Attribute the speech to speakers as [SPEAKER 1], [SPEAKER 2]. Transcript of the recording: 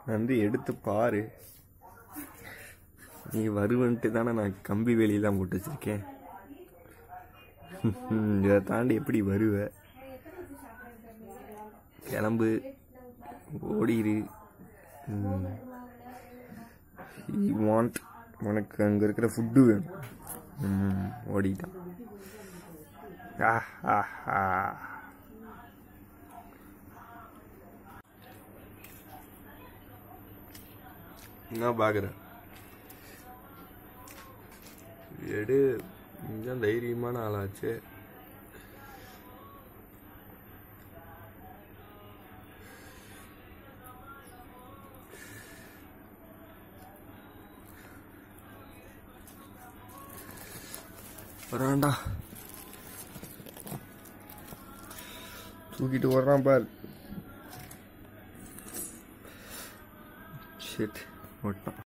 [SPEAKER 1] வந்து எடுத்து பாரு நீ வருவன்ட்டு தானே நான் கம்பி வேலியெல்லாம் போட்டு வச்சிருக்கேன் இதை தாண்டி எப்படி வருவ கிளம்பு ஓடிரு வாண்ட் உனக்கு அங்கே இருக்கிற ஃபுட்டு வேணும் ம், ஓடிட்டான் ஆ ஆ ஆ என்ன பார்க்குற எடு நீதான் தைரியமான ஆளாச்சு வரான்டா தூக்கிட்டு வர்றான் பார் ஷிட் ஓட்டான்